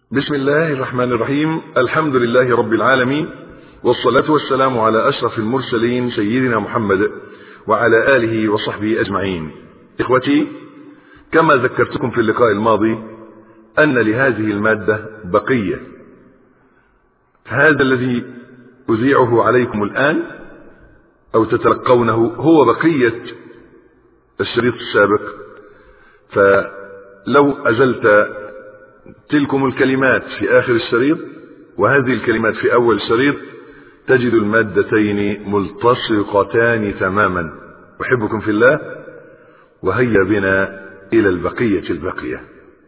بسم الله الرحمن الرحيم الحمد لله رب العالمين والصلاة والسلام على أشرف المرسلين سيدنا محمد وعلى آله وصحبه أجمعين إخوتي كما ذكرتكم في اللقاء الماضي أن لهذه المادة بقية هذا الذي أذيعه عليكم الآن أو تتلقونه هو بقية الشريط السابق فلو أزلت تلكم الكلمات في آخر الشريط وهذه الكلمات في أول الشريط تجد المادتين ملتصقتان تماما أحبكم في الله وهيا بنا إلى البقية البقية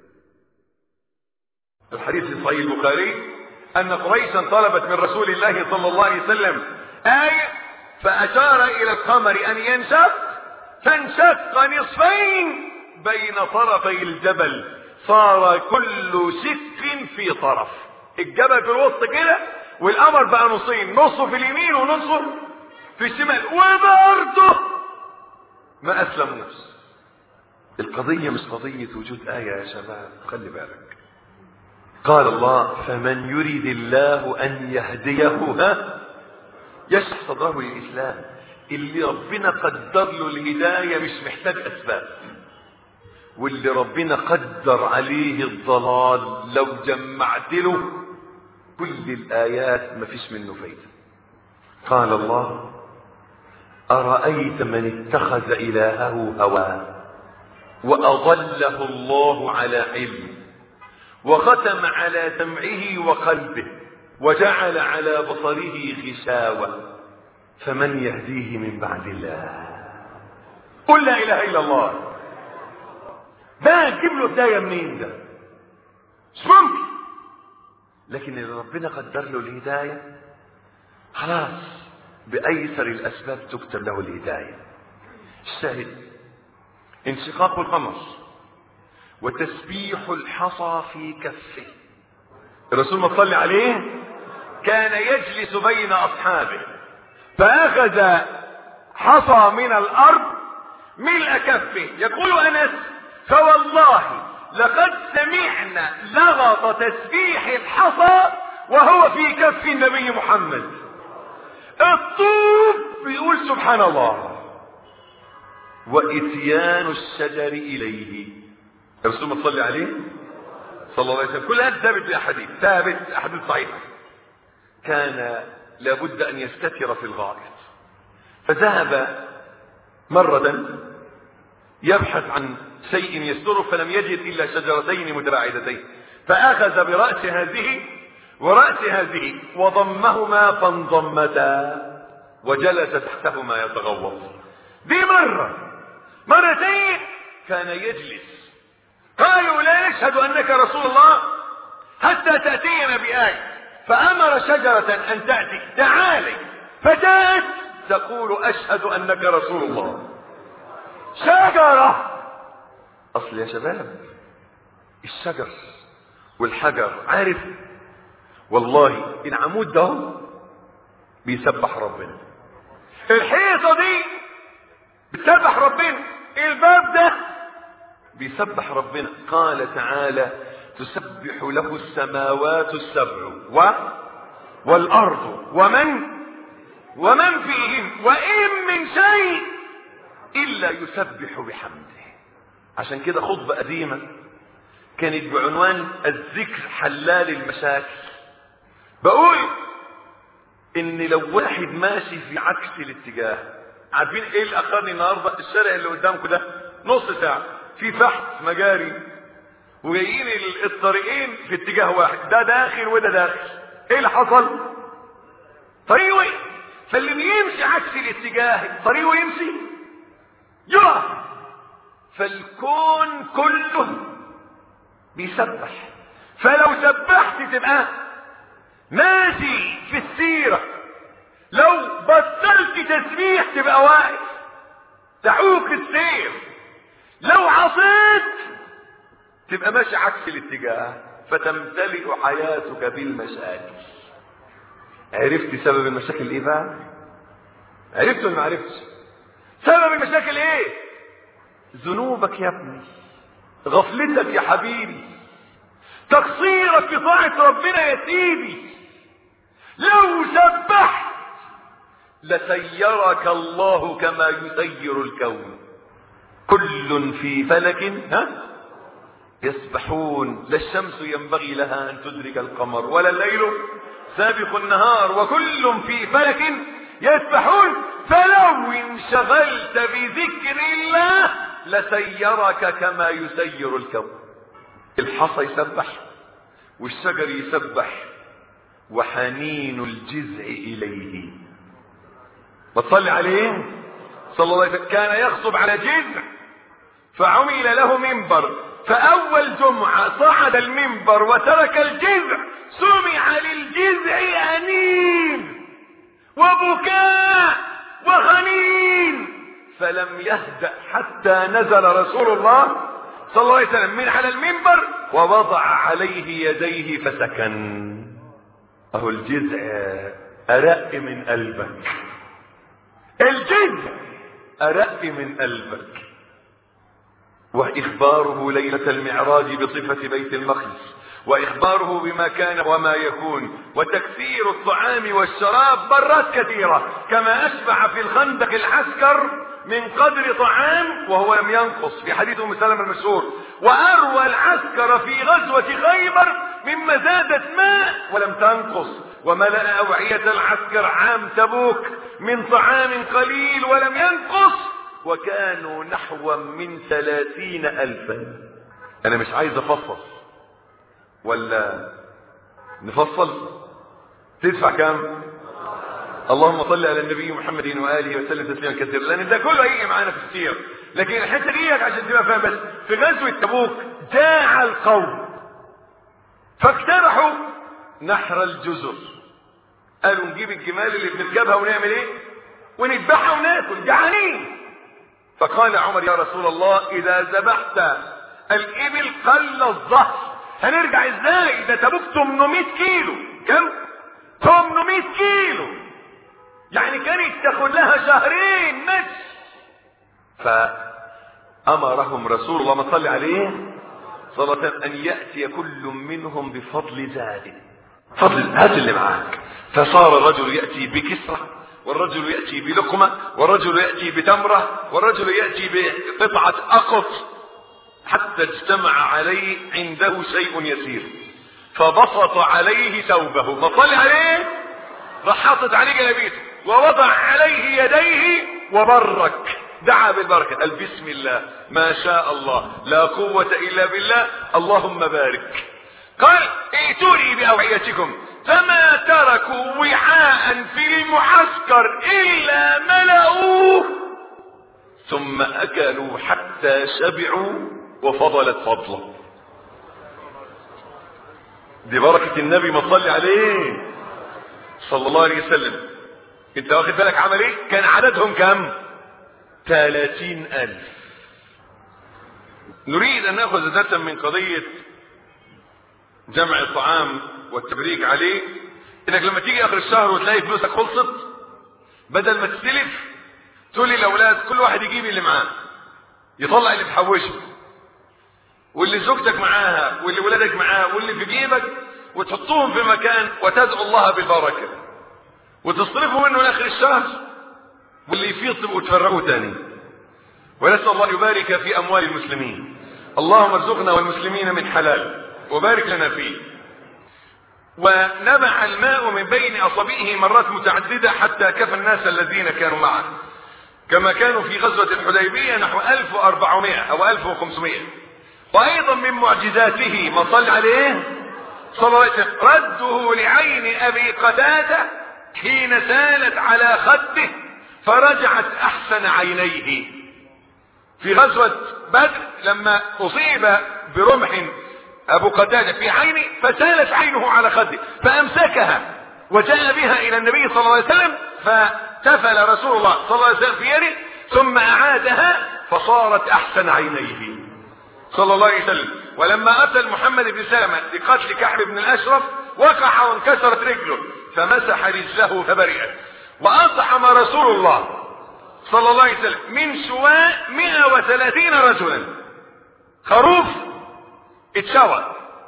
الحديث في صحيح البخاري أن قريشا طلبت من رسول الله صلى الله عليه وسلم آية فأشار إلى القمر أن ينشق فانشق نصفين بين طرفي الجبل صار كل شق في طرف الجبل في الوسط كده والقمر بقى نصين نصه في اليمين ونصه في الشمال وبرضه ما اسلموش القضية مش قضية وجود آية يا شباب خلي بالك قال الله فمن يريد الله أن يهديه ها يشرح صدره للإسلام اللي ربنا قدر له الهداية مش محتاج أسباب واللي ربنا قدر عليه الضلال لو جمعت له كل الآيات ما فيش منه فايدة قال الله أرأيت من اتخذ إلهه هواه وأضله الله على علم وختم على سمعه وقلبه وجعل على بصره غشاوة فمن يهديه من بعد الله قل لا إله إلا الله ده تجيب له هدايه منين ده مش ممكن لكن اللي ربنا قدر له الهدايه خلاص بايسر الاسباب تكتب له الهدايه الشاهد انشقاق القمر وتسبيح الحصى في كفه الرسول ما صلي عليه كان يجلس بين اصحابه فاخذ حصى من الارض ملء كفه يقول انس فوالله لقد سمعنا لغط تسبيح الحصى وهو في كف النبي محمد الطوب بيقول سبحان الله واتيان الشجر اليه الرسول ما صلي عليه صلى الله عليه وسلم كل هذا ثابت باحاديث ثابت احاديث صحيحه كان لابد ان يستتر في الغائط فذهب مره يبحث عن شيء يستره فلم يجد إلا شجرتين متباعدتين فأخذ برأس هذه ورأس هذه وضمهما فانضمتا وجلس تحتهما يتغوط دي مرة مرتين كان يجلس قالوا لا نشهد أنك رسول الله حتى تأتينا بآية فأمر شجرة أن تأتي تعالي فجاءت تقول أشهد أنك رسول الله شجرة اصل يا شباب الشجر والحجر عارف والله العمود ده بيسبح ربنا الحيطه دي بتسبح ربنا الباب ده بيسبح ربنا قال تعالى تسبح له السماوات السبع و والارض ومن ومن فيهن وان من شيء الا يسبح بحمده عشان كده خطبة قديمة كانت بعنوان الذكر حلال المشاكل بقول ان لو واحد ماشي في عكس الاتجاه عارفين ايه اللي اخرني النهارده الشارع اللي قدامكم ده نص ساعة في فحص مجاري وجايين الطريقين في اتجاه واحد ده داخل وده داخل ايه اللي حصل طريق وقف فاللي بيمشي عكس الاتجاه طريقه يمشي يقف فالكون كله بيسبح فلو سبحت تبقى ماشي في السيرة لو بطلت تسبيح تبقى واقف تعوق السير لو عصيت تبقى ماشي عكس الاتجاه فتمتلئ حياتك بالمشاكل عرفت سبب المشاكل ايه بقى عرفت ولا ما عرفتش سبب المشاكل ايه ذنوبك يا ابني غفلتك يا حبيبي تقصيرك في طاعة ربنا يا سيدي لو سبحت لسيرك الله كما يسير الكون كل في فلك ها يسبحون لا الشمس ينبغي لها ان تدرك القمر ولا الليل سابق النهار وكل في فلك يسبحون فلو انشغلت بذكر الله لسيرك كما يسير الكون الحصى يسبح والشجر يسبح وحنين الجذع اليه ما تصلي عليه صلى الله عليه وسلم كان يخطب على جذع فعمل له منبر فاول جمعة صعد المنبر وترك الجذع سمع للجذع انين وبكاء وخنين فلم يهدأ حتى نزل رسول الله صلى الله عليه وسلم من على المنبر ووضع عليه يديه فسكن اهو الجذع ارق من قلبك الجذع ارق من قلبك واخباره ليلة المعراج بصفة بيت المقدس واخباره بما كان وما يكون وتكثير الطعام والشراب برات كثيرة كما اشبع في الخندق العسكر من قدر طعام وهو لم ينقص في حديث ام سلمة المشهور واروى العسكر في غزوة خيبر من مزادة ماء ولم تنقص وملأ اوعية العسكر عام تبوك من طعام قليل ولم ينقص وكانوا نحو من ثلاثين الفا انا مش عايز افصل ولا نفصل تدفع كام اللهم صل على النبي محمد واله وسلم تسليما كثيرا لان ده كله هيجي معانا في السير لكن الحته دي عشان تبقى فاهم بس في غزوه تبوك جاع القوم فاقترحوا نحر الجزر قالوا نجيب الجمال اللي بنركبها ونعمل ايه ونذبحها وناكل جعانين فقال عمر يا رسول الله اذا ذبحت الابل قل الظهر هنرجع ازاي ده تبوك 800 كيلو كم 800 كيلو يعني كانت تاخد لها شهرين مشي فامرهم رسول الله ما صلي عليه صلى الله عليه وسلم ان ياتي كل منهم بفضل ذلك فضل هات اللي معاك فصار الرجل ياتي بكسره والرجل ياتي بلقمه والرجل ياتي بتمره والرجل ياتي بقطعه اقط حتى اجتمع عليه عنده شيء يسير فبسط عليه ثوبه ما صلي عليه راح حاطط عليه جلابيته ووضع عليه يديه وبرك دعا بالبركة قال بسم الله ما شاء الله لا قوة إلا بالله اللهم بارك قال ائتوني بأوعيتكم فما تركوا وعاء في المعسكر إلا ملأوه ثم أكلوا حتى شبعوا وفضلت فضله دي بركة النبي ما صلي عليه صلى الله عليه وسلم انت واخد بالك عمل ايه كان عددهم كم ثلاثين الف نريد ان ناخذ ذاتا من قضية جمع الطعام والتبريك عليه انك لما تيجي اخر الشهر وتلاقي فلوسك خلصت بدل ما تستلف تقول للاولاد كل واحد يجيب اللي معاه يطلع اللي تحوشه واللي زوجتك معاها واللي ولادك معاه واللي في جيبك وتحطوهم في مكان وتدعو الله بالبركة وتصرفوا منه لاخر الشهر واللي يفيض تبقوا تفرغوا تاني ونسأل الله يبارك في اموال المسلمين اللهم ارزقنا والمسلمين من حلال وبارك لنا فيه ونبع الماء من بين اصابعه مرات متعددة حتى كفى الناس الذين كانوا معه كما كانوا في غزوة الحديبية نحو 1400 او 1500 وايضا من معجزاته ما صلى عليه صلى الله عليه وسلم رده لعين ابي قتادة حين سالت على خده فرجعت احسن عينيه في غزوة بدر لما اصيب برمح ابو قتادة في عينه فسالت عينه على خده فامسكها وجاء بها الى النبي صلى الله عليه وسلم فتفل رسول الله صلى الله عليه وسلم في يده ثم اعادها فصارت احسن عينيه صلى الله عليه وسلم ولما اتى محمد بن سلمة لقتل كعب بن الاشرف وقع وانكسرت رجله فمسح رجله فبرئت واطعم رسول الله صلى الله عليه وسلم من شواء 130 رجلا خروف اتشوى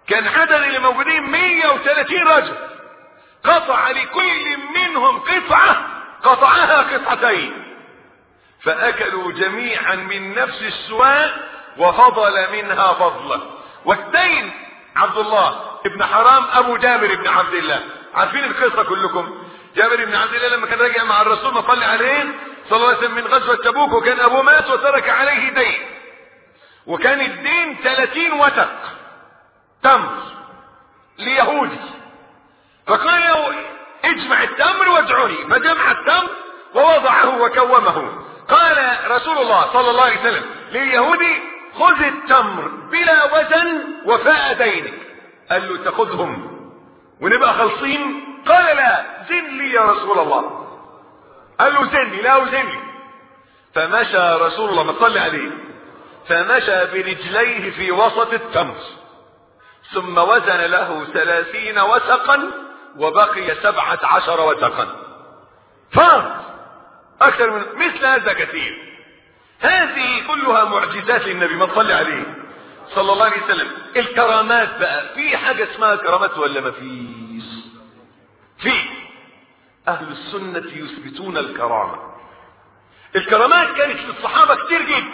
كان عدد اللي موجودين 130 رجل قطع لكل منهم قطعة قطعها قطعتين فأكلوا جميعا من نفس السواء وفضل منها فضلا والدين عبد الله ابن حرام أبو جابر بن عبد الله عارفين القصة كلكم جابر بن عبد الله لما كان راجع مع الرسول ما صلى عليه صلى الله عليه وسلم من غزوة تبوك وكان أبوه مات وترك عليه دين وكان الدين 30 وتق تمر ليهودي فقال له اجمع التمر وادعني فجمع التمر ووضعه وكومه قال رسول الله صلى الله عليه وسلم لليهودي خذ التمر بلا وزن وفاء دينك قال له تاخذهم ونبقى خالصين قال لا زن لي يا رسول الله قال له زني لا وزني فمشى رسول الله ما تصلي عليه فمشى برجليه في وسط التمر ثم وزن له ثلاثين وسقا وبقي سبعة عشر وسقا فرض أكثر من مثل هذا كثير هذه كلها معجزات للنبي ما تصلي عليه صلى الله عليه وسلم الكرامات بقى في حاجة اسمها كرامات ولا ما فيش في أهل السنة يثبتون الكرامة الكرامات كانت للصحابة كتير جدا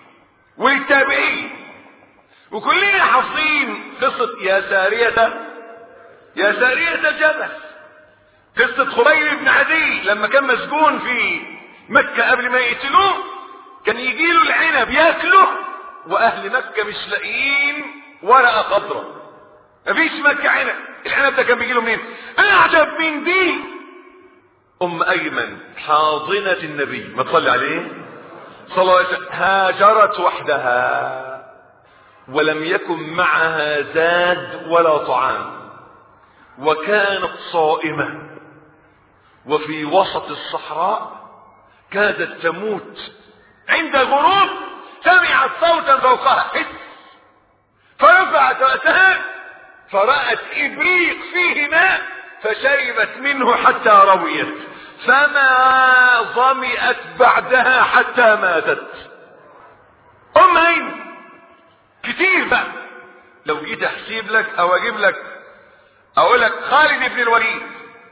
وللتابعين وكلنا حافظين قصة يا سارية يا سارية الجبل قصة خبيب بن عدي لما كان مسجون في مكة قبل ما يقتلوه كان يجي له العنب ياكله واهل مكة مش لاقيين ورقة خضراء مفيش مكة عنب العنب ده كان بيجي له منين اعجب من دي ام ايمن حاضنة النبي ما تصلي عليه صلى الله عليه وسلم هاجرت وحدها ولم يكن معها زاد ولا طعام وكانت صائمة وفي وسط الصحراء كادت تموت عند الغروب سمعت صوتا فوقها حس فرفعت رأسها فرأت إبريق فيه ماء فشربت منه حتى رويت فما ظمئت بعدها حتى ماتت أم أين كتير بقى لو جيت احسب لك او اجيب لك اقول لك خالد بن الوليد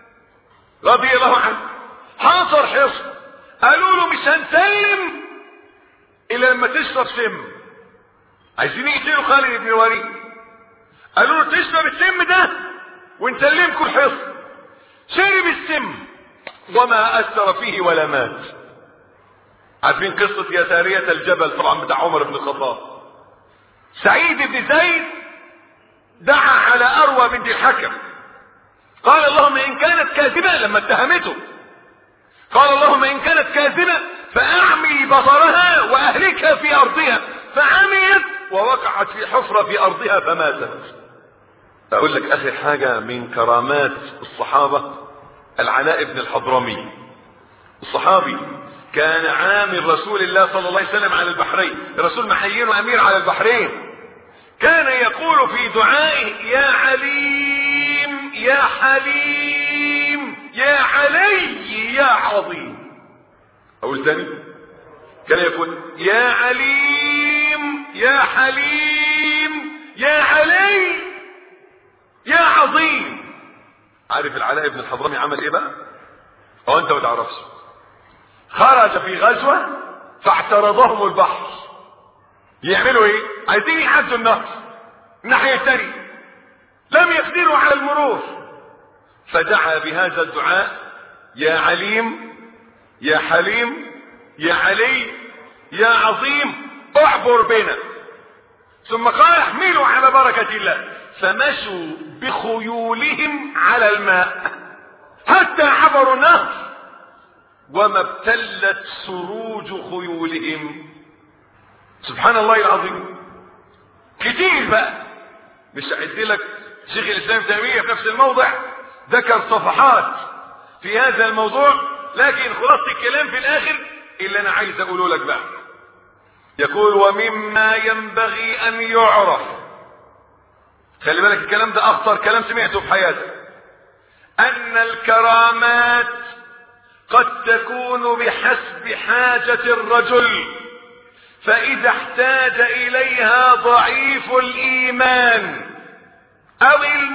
رضي الله عنه حاصر حصن قالوا له مش هنسلم الا لما تشرب سم عايزين يقتلوا خالد بن الوليد قالوا له تشرب السم ده ونسلمكم الحصن شرب السم وما اثر فيه ولا مات عارفين قصة يا سارية الجبل طبعا بتاع عمر بن الخطاب سعيد بن زيد دعا على اروى بنت الحكم قال اللهم ان كانت كاذبة لما اتهمته قال اللهم ان كانت كاذبة فاعمي بصرها واهلكها في ارضها فعميت ووقعت في حفرة في ارضها فماتت اقول لك اخر حاجة من كرامات الصحابة العلاء بن الحضرمي الصحابي كان عامل رسول الله صلى الله عليه وسلم على البحرين الرسول محيينه امير على البحرين كان يقول في دعائه يا عليم يا حليم يا علي يا عظيم اقول تاني كان يقول يا عليم يا حليم يا علي يا عظيم عارف العلاء بن الحضرمي عمل ايه بقى او انت ما تعرفش خرج في غزوة فاعترضهم البحر يعملوا ايه عايزين يعدوا النهر الناحية الثانية لم يقدروا على المرور فدعا بهذا الدعاء يا عليم يا حليم يا علي يا عظيم اعبر بنا ثم قال احملوا على بركة الله فمشوا بخيولهم على الماء حتى عبروا النهر وما ابتلت سروج خيولهم سبحان الله العظيم كتير بقى مش هعد لك شيخ الاسلام تيميه في نفس الموضع ذكر صفحات في هذا الموضوع لكن خلاصه الكلام في الاخر اللي انا عايز اقوله لك بقى يقول ومما ينبغي ان يعرف خلي بالك الكلام ده اخطر كلام سمعته في حياتك ان الكرامات قد تكون بحسب حاجة الرجل فإذا احتاج إليها ضعيف الإيمان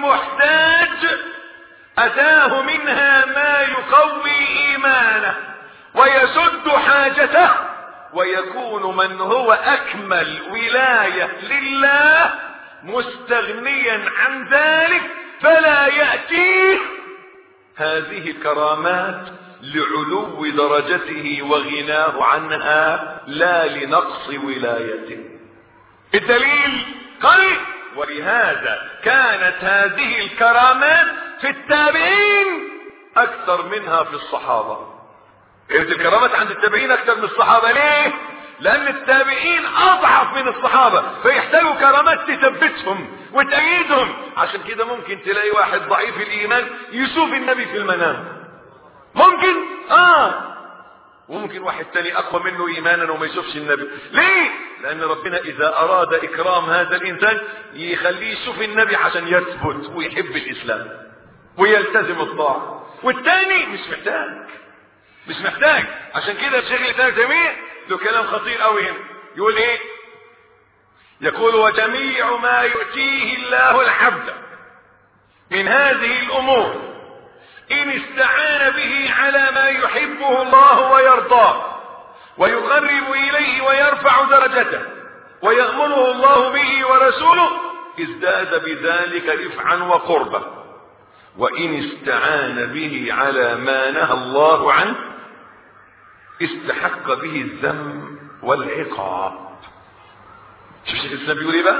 المحتاج أتاه منها ما يقوي إيمانه ويسد حاجته ويكون من هو أكمل ولاية لله مستغنيا عن ذلك فلا يأتيه هذه الكرامات لعلو درجته وغناه عنها لا لنقص ولايته الدليل قال ولهذا كانت هذه الكرامات في التابعين اكثر منها في الصحابة كانت الكرامات عند التابعين اكثر من الصحابة ليه لان التابعين اضعف من الصحابة فيحتاجوا كرامات تثبتهم وتأيدهم عشان كده ممكن تلاقي واحد ضعيف الايمان يشوف النبي في المنام ممكن اه وممكن واحد تاني اقوى منه ايمانا وما يشوفش النبي ليه لان ربنا اذا اراد اكرام هذا الانسان يخليه يشوف النبي عشان يثبت ويحب الاسلام ويلتزم الطاعه والتاني مش محتاج مش محتاج عشان كده الشيخ الاسلام تيميه له كلام خطير قوي هنا يقول ايه يقول وجميع ما يؤتيه الله العبد من هذه الامور ان استعان به على ما يحبه الله ويرضاه ويقرب اليه ويرفع درجته ويأمره الله به ورسوله ازداد بذلك رفعا وقربا وان استعان به على ما نهى الله عنه استحق به الذم والعقاب شوف شيخ الاسلام بيقول ايه بقى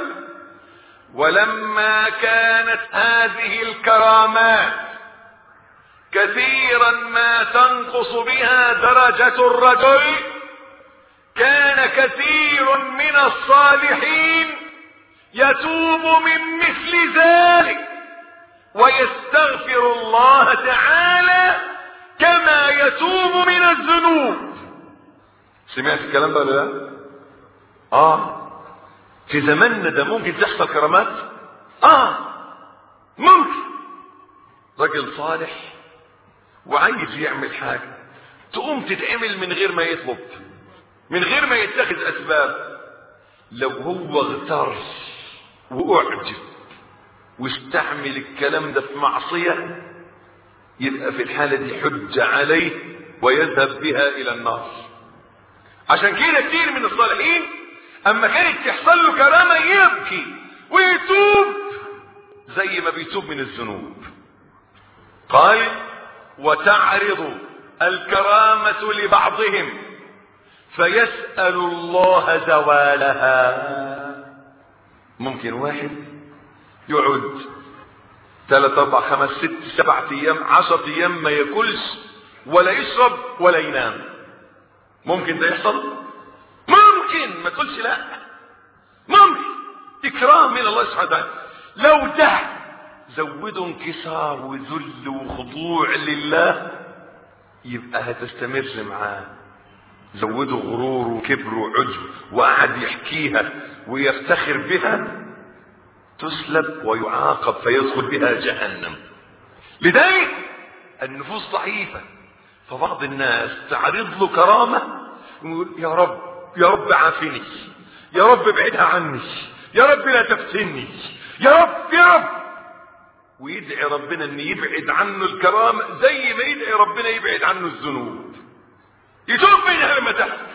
ولما كانت هذه الكرامات كثيرا ما تنقص بها درجة الرجل كان كثير من الصالحين يتوب من مثل ذلك ويستغفر الله تعالى كما يتوب من الذنوب سمعت الكلام ده ولا لا اه في زماننا ده ممكن تحصل كرامات اه ممكن رجل صالح وعايز يعمل حاجة تقوم تتعمل من غير ما يطلب من غير ما يتخذ اسباب لو هو اغتر واعجب واستعمل الكلام ده في معصية يبقى في الحالة دي حجة عليه ويذهب بها الى النار عشان كده كتير من الصالحين اما كانت تحصل له كرامة يبكي ويتوب زي ما بيتوب من الذنوب قال وتعرض الكرامة لبعضهم فيسأل الله زوالها ممكن واحد يقعد ثلاث اربع خمس ست سبع ايام عشر ايام ما ياكلش ولا يشرب ولا ينام ممكن ده يحصل ممكن ما تقولش لا ممكن اكرام من الله سبحانه وتعالى لو ده زودوا انكسار وذل وخضوع لله يبقى هتستمر معاه زودوا غرور وكبر وعجب وقعد يحكيها ويفتخر بها تسلب ويعاقب فيدخل بها جهنم لذلك النفوس ضعيفة فبعض الناس تعرض له كرامة ويقول يا رب يا رب عافني يا رب ابعدها عني يا رب لا تفتني يا رب يا رب ويدعي ربنا ان يبعد عنه الكرامة زي ما يدعي ربنا يبعد عنه الذنوب يتوب منها لما تحدث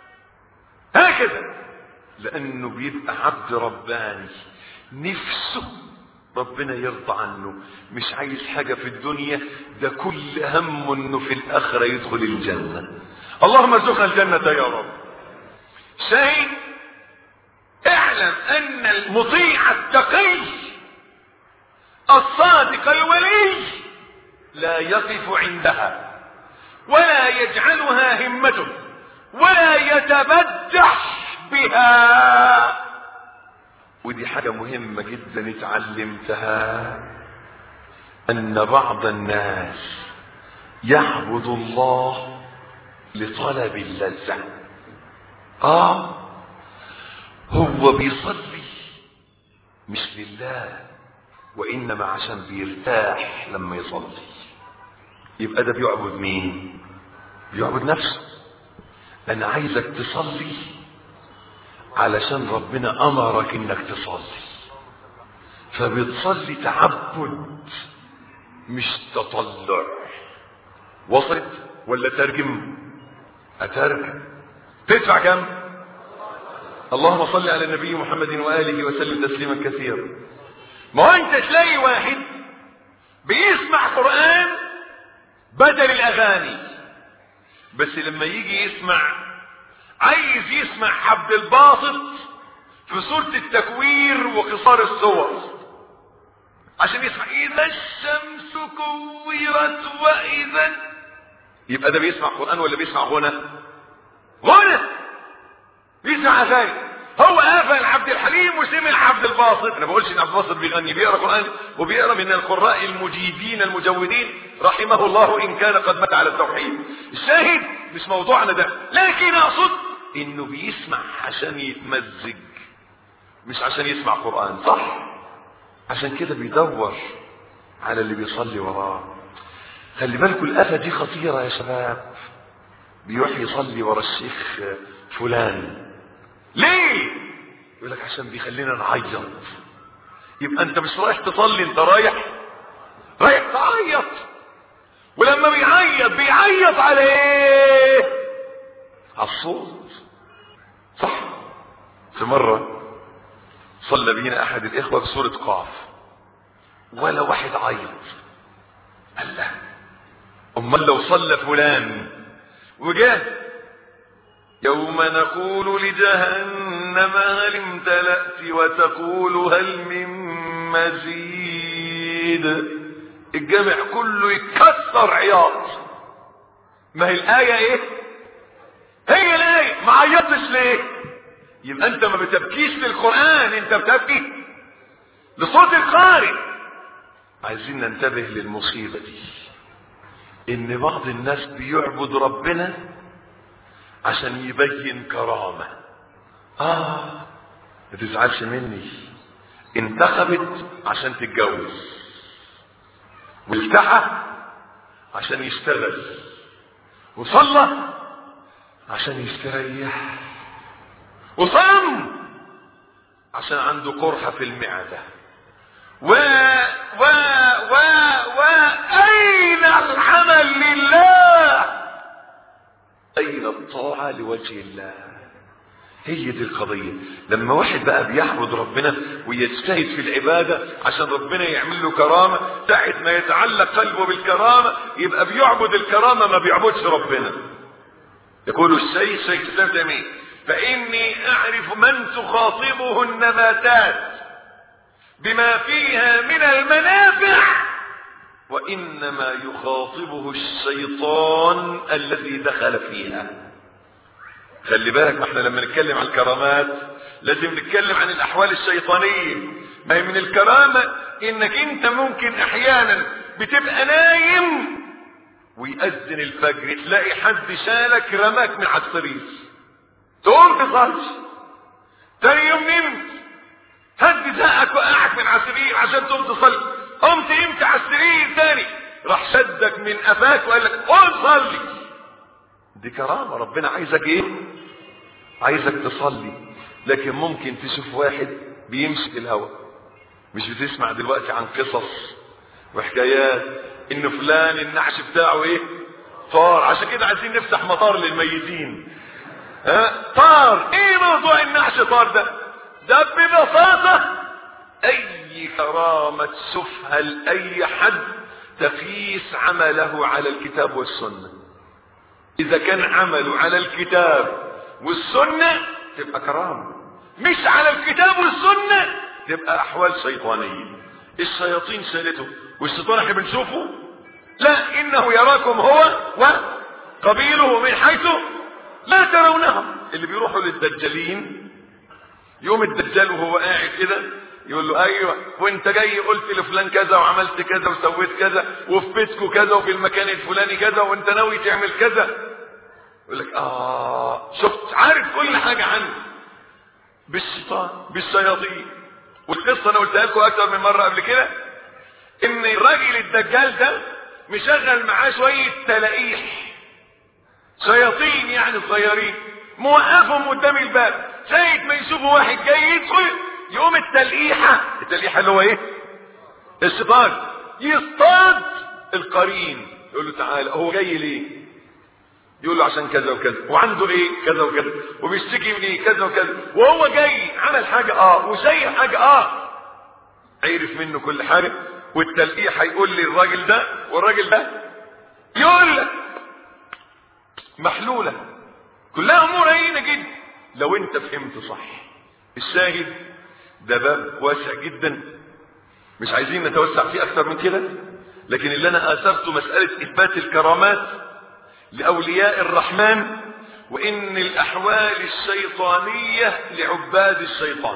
هكذا لانه بيبقى عبد رباني نفسه ربنا يرضى عنه مش عايز حاجة في الدنيا ده كل همه انه في الاخرة يدخل الجنة اللهم ارزقنا الجنة يا رب شيء اعلم ان المطيع التقي الصادق الولي لا يقف عندها ولا يجعلها همته ولا يتبجح بها ودي حاجة مهمة جدا اتعلمتها ان بعض الناس يعبد الله لطلب اللذة اه هو بيصلي مش لله وانما عشان بيرتاح لما يصلي يبقى ده بيعبد مين بيعبد نفسه انا عايزك تصلي علشان ربنا امرك انك تصلي فبتصلي تعبد مش تطلع وصلت ولا ترجم اترجم تدفع كم اللهم صل على النبي محمد واله وسلم تسليما كثيرا ما هو انت تلاقي واحد بيسمع قران بدل الاغاني بس لما يجي يسمع عايز يسمع عبد الباسط في سورة التكوير وقصار الصور عشان يسمع إذا الشمس كورت وإذا يبقى ده بيسمع قرآن ولا بيسمع غنى؟ غنى بيسمع أغاني هو قفل عبد الحليم وسمع عبد الباسط انا بقولش ان عبد الباسط بيغني بيقرا قران وبيقرا من القراء المجيدين المجودين رحمه الله ان كان قد مات على التوحيد الشاهد مش موضوعنا ده لكن اقصد انه بيسمع عشان يتمزج مش عشان يسمع قران صح عشان كده بيدور على اللي بيصلي وراه خلي بالكم الآفة دي خطيرة يا شباب بيروح يصلي ورا الشيخ فلان ليه يقول لك عشان بيخلينا نعيط يبقى انت مش رايح تصلي انت رايح رايح تعيط ولما بيعيط بيعيط على ايه على الصوت صح في مرة صلى بينا احد الاخوة بسورة قاف ولا واحد عيط قال لا امال لو صلى فلان وجاه يوم نقول لجهنم هل امتلأت وتقول هل من مزيد الجامع كله يتكسر عياط ما هي الآية ايه هي الآية ما عيطتش ليه يبقى انت ما بتبكيش للقرآن انت بتبكي لصوت القارئ عايزين ننتبه للمصيبة دي ان بعض الناس بيعبد ربنا عشان يبين كرامة اه ما تزعلش مني انتخبت عشان تتجوز والتحى عشان يشتغل وصلى عشان يستريح وصام عشان عنده قرحة في المعدة و و و و أين العمل لله أين الطاعة لوجه الله هي دي القضية لما واحد بقى بيعبد ربنا ويجتهد في العبادة عشان ربنا يعمل له كرامة ساعة ما يتعلق قلبه بالكرامة يبقى بيعبد الكرامة ما بيعبدش ربنا يقول الشيخ شيخ الإسلام تيمية فإني أعرف من تخاطبه النباتات بما فيها من المنافع وإنما يخاطبه الشيطان الذي دخل فيها خلي بالك ما احنا لما نتكلم عن الكرامات لازم نتكلم عن الأحوال الشيطانية ما هي من الكرامة إنك أنت ممكن أحيانا بتبقى نايم ويأذن الفجر تلاقي حد شالك رماك من على السرير تقوم تصلي تاني يوم نمت حد زقك وقعك من على السرير عشان تقوم تصلي قمت نمت على السرير تاني راح شدك من قفاك وقال لك قوم صلي دي كرامه ربنا عايزك ايه عايزك تصلي لكن ممكن تشوف واحد بيمشي في الهواء مش بتسمع دلوقتي عن قصص وحكايات ان فلان النعش بتاعه ايه طار عشان كده عايزين نفتح مطار للميتين ها طار ايه موضوع النعش طار ده ده ببساطة اي كرامة تشوفها لأي حد تقيس عمله على الكتاب والسنة اذا كان عمله على الكتاب والسنة تبقى كرامة مش على الكتاب والسنة تبقى احوال شيطانية الشياطين شالته والشيطان احنا بنشوفه لا انه يراكم هو وقبيله من حيث لا ترونهم اللي بيروحوا للدجالين يوم الدجال وهو قاعد كده يقول له ايوه وانت جاي قلت لفلان كذا وعملت كذا وسويت كذا وفي بيتكو كذا وفي المكان الفلاني كذا وانت ناوي تعمل كذا يقول لك اه شفت عارف كل حاجه عنه بالشيطان بالشياطين والقصه انا قلتها لكم اكتر من مره قبل كده ان الراجل الدجال ده مشغل معاه شويه تلاقيح شياطين يعني صغيرين موقفهم قدام الباب ساعة ما يشوفوا واحد جاي يدخل يقوم التلقيحة التلقيحة اللي هو ايه الشيطان يصطاد القرين يقول له تعالى هو جاي ليه يقول له عشان كذا وكذا وعنده ايه كذا وكذا وبيشتكي من ايه كذا وكذا وهو جاي عمل حاجة اه وشيء حاجة اه عرف منه كل حاجة والتلقيح هيقول لي الراجل ده والراجل ده يقول لك محلولة كلها امور هينة جدا لو انت فهمت صح الشاهد ده باب واسع جدا مش عايزين نتوسع فيه اكتر من كده لكن اللي انا اثرته مسألة اثبات الكرامات لاولياء الرحمن وان الاحوال الشيطانية لعباد الشيطان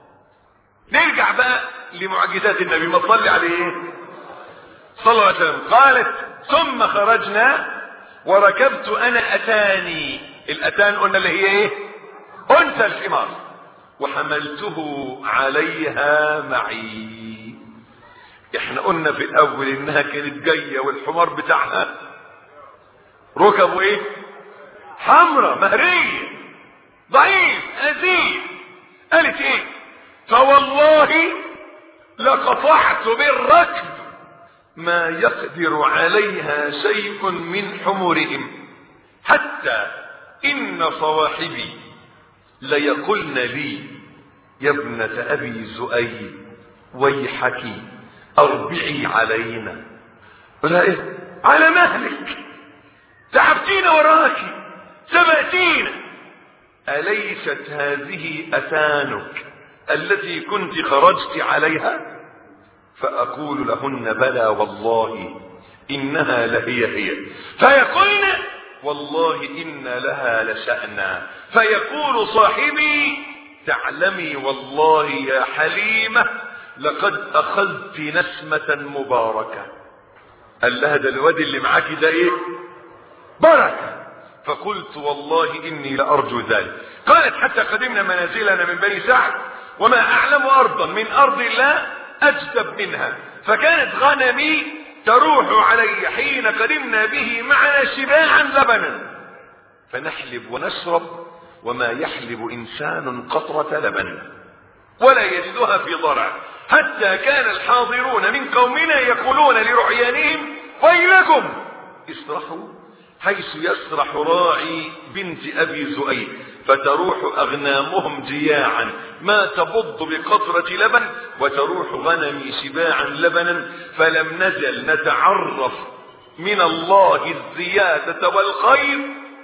نرجع بقى لمعجزات النبي ما تصلي عليه صلى الله عليه وسلم قالت ثم خرجنا وركبت انا اتاني الاتان قلنا اللي هي ايه انثى الحمار وحملته عليها معي احنا قلنا في الاول انها كانت جايه والحمار بتاعها ركبه ايه حمرة مهرية ضعيف أزيل قالت ايه فوالله لقطعت بالركب ما يقدر عليها شيء من حمرهم حتى إن صواحبي ليقلن لي يا ابنة أبي زؤيد ويحك أربعي علينا ولا إيه على مهلك تعبتين وراك سبأتين أليست هذه أثانك التي كنت خرجت عليها فأقول لهن بلى والله إنها لهي هي فيقولن والله إن لها لشأنا فيقول صاحبي تعلمي والله يا حليمة لقد أخذت نسمة مباركة قال لها ده الواد اللي معاكي ده ايه بركة فقلت والله إني لأرجو ذلك قالت حتى قدمنا منازلنا من بني سعد وما أعلم أرضا من أرض الله أجدب منها فكانت غنمي تروح علي حين قدمنا به معنا شباعا لبنا فنحلب ونشرب وما يحلب إنسان قطرة لبن ولا يجدها في ضرع حتى كان الحاضرون من قومنا يقولون لرعيانهم ويلكم اسرحوا حيث يسرح راعي بنت أبي زؤيد فتروح أغنامهم جياعا ما تبض بقطرة لبن وتروح غنمي شباعا لبنا فلم نزل نتعرف من الله الزيادة والخير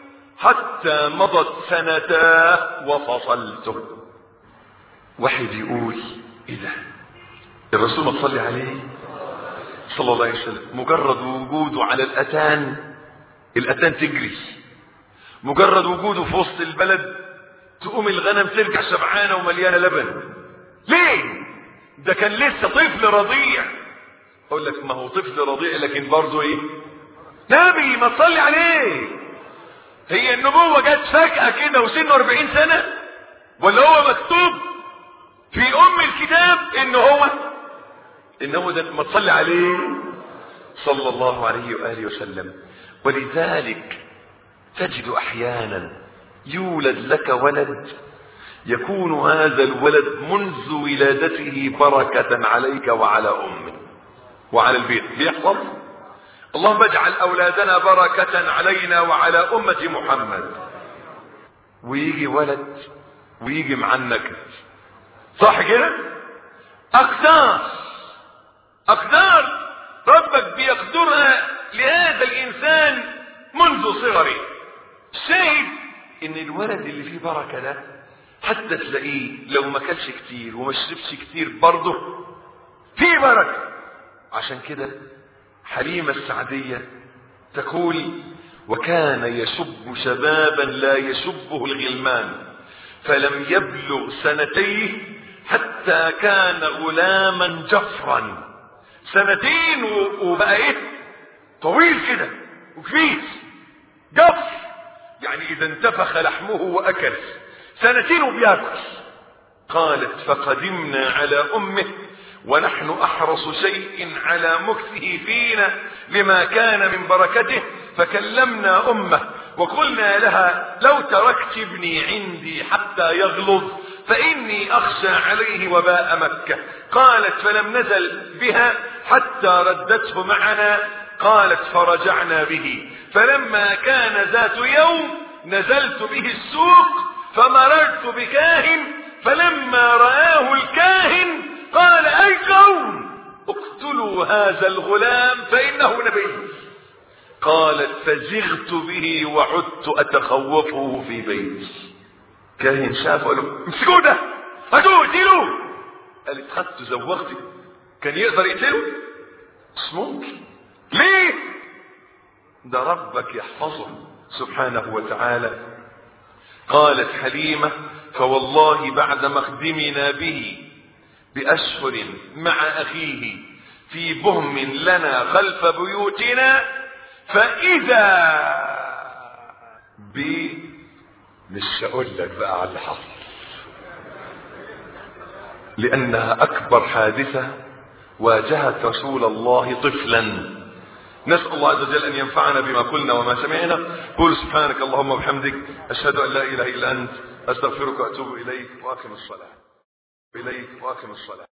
حتى مضت سنتاه وفصلته واحد يقول ايه ده الرسول ما تصلي عليه صلى الله عليه وسلم مجرد وجوده على الاتان الاتان تجري مجرد وجوده في وسط البلد تقوم الغنم ترجع شبعانه ومليانه لبن ليه ده كان لسه طفل رضيع اقول لك ما هو طفل رضيع لكن برضه ايه نبي ما تصلي عليه هي النبوة جت فجأة كده وسنه 40 سنة ولا هو مكتوب في ام الكتاب ان هو ان هو ده ما تصلي عليه صلى الله عليه وآله وسلم ولذلك تجد احيانا يولد لك ولد يكون هذا الولد منذ ولادته بركة عليك وعلى امك وعلى البيت بيحصل اللهم اجعل اولادنا بركة علينا وعلى امة محمد ويجي ولد ويجي مع النكد صح كده اقدار اقدار ربك بيقدرها لهذا الانسان منذ صغره شاهد ان الولد اللي فيه بركة ده حتى تلاقيه لو ما كلش كتير وما شربش كتير برضه فيه بركة عشان كده حليمة السعدية تقول وكان يشب شبابا لا يشبه الغلمان فلم يبلغ سنتيه حتى كان غلاما جفرا سنتين وبقى ايه طويل كده وكبير جفر يعني اذا انتفخ لحمه واكل سنتين وبياكل قالت فقدمنا على امه ونحن احرص شيء على مكثه فينا لما كان من بركته فكلمنا امه وقلنا لها لو تركت ابني عندي حتى يغلظ فإني أخشى عليه وباء مكة قالت فلم نزل بها حتى ردته معنا قالت فرجعنا به فلما كان ذات يوم نزلت به السوق فمررت بكاهن فلما رآه الكاهن قال أي قوم اقتلوا هذا الغلام فإنه نبي قالت فزغت به وعدت أتخوفه في بيتي كاهن شاف قال له امسكوه ده هاتوه اقتلوه قالت خدته زوغته كان يقدر يقتله مش ممكن ليه ده ربك يحفظه سبحانه وتعالى قالت حليمة فوالله بعد مقدمنا به بأشهر مع أخيه في بهم لنا خلف بيوتنا فإذا ب مش هقول لك بقى على اللي حصل لأنها أكبر حادثة واجهت رسول الله طفلا نسأل الله عز وجل أن ينفعنا بما قلنا وما سمعنا قول سبحانك اللهم وبحمدك أشهد أن لا إله إلا أنت أستغفرك وأتوب إليك وأقم الصلاة إليك وأقم الصلاة